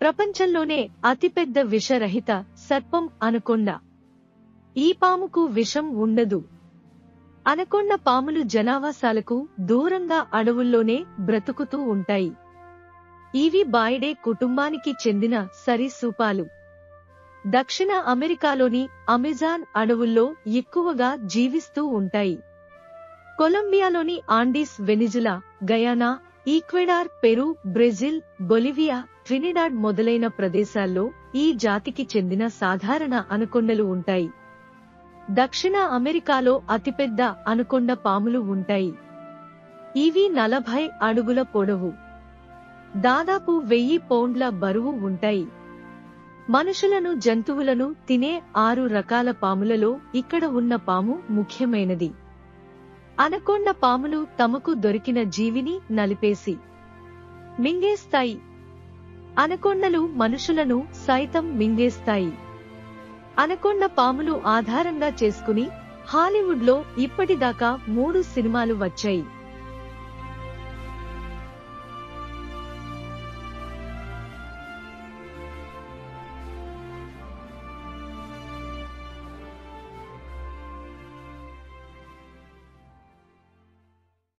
ప్రపంచంలోనే అతిపెద్ద విషరహిత సర్పం అనకొండ ఈ పాముకు విషం ఉండదు అనకొండ పాములు జనావాసాలకు దూరంగా అడవుల్లోనే బ్రతుకుతూ ఉంటాయి ఇవి బాయిడే కుటుంబానికి చెందిన సరీసృపాలు దక్షిణ అమెరికాలోని అమెజాన్ అడవుల్లో ఎక్కువగా జీవిస్తూ ఉంటాయి కొలంబియాలోని Andes Venezuela Guyana Ecuador Peru Brazil Bolivia Trinidad మొదలైన ప్రదేశాల్లో ఈ జాతికి చెందిన సాధారణ అనుకొండలు ఉంటాయి దక్షిణ అమెరికాలో అతిపెద్ద అనుకొండ పాములు ఉంటాయి ఇవి నలభై అడుగుల పొడవు దాదాపు వెయ్యి పౌండ్ల బరువు ఉంటాయి మనుషులను జంతువులను తినే ఆరు రకాల పాములలో ఇక్కడ ఉన్న పాము ముఖ్యమైనది అనకొండ పాములు తమకు దొరికిన జీవిని నలిపేసి మింగేస్తాయి అనకొండలు మనుషులను సైతం మింగేస్తాయి అనకొండ పాములు ఆధారంగా చేసుకుని హాలీవుడ్లో ఇప్పటిదాకా మూడు సినిమాలు వచ్చాయి